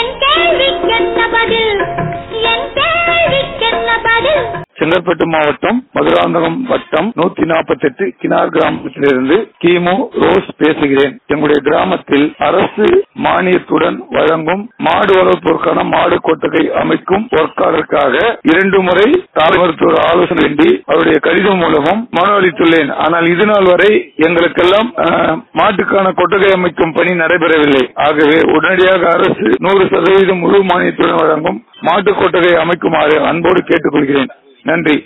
என் கேள்விக்கென்ன பதில் என் கேள்விக்கென்ன பதில் செங்கல்பட்டு மாவட்டம் மதுராந்தகம் வட்டம் நூத்தி நாற்பத்தி எட்டு கினார் கிராமத்திலிருந்து கிமு ரோஸ் பேசுகிறேன் எங்களுடைய கிராமத்தில் அரசு மானியத்துடன் வழங்கும் மாடு வளர்ப்போருக்கான மாடு கொட்டகை அமைக்கும் ஒர்க்காளருக்காக இரண்டு முறை தாய் மருத்துவர் ஆலோசனை வேண்டி அவருடைய கடிதம் மூலமும் மனு அளித்துள்ளேன் ஆனால் இது நாள் வரை எங்களுக்கெல்லாம் அஹ், மாட்டுக்கான கொட்டகை அமைக்கும் பணி நடைபெறவில்லை ஆகவே உடனடியாக அரசு நூறு சதவீதம் முழு மானியத்துடன் வழங்கும் மாட்டு கொட்டகை அமைக்குமாறு அன்போடு கேட்டுக்கொள்கிறேன் நன்றி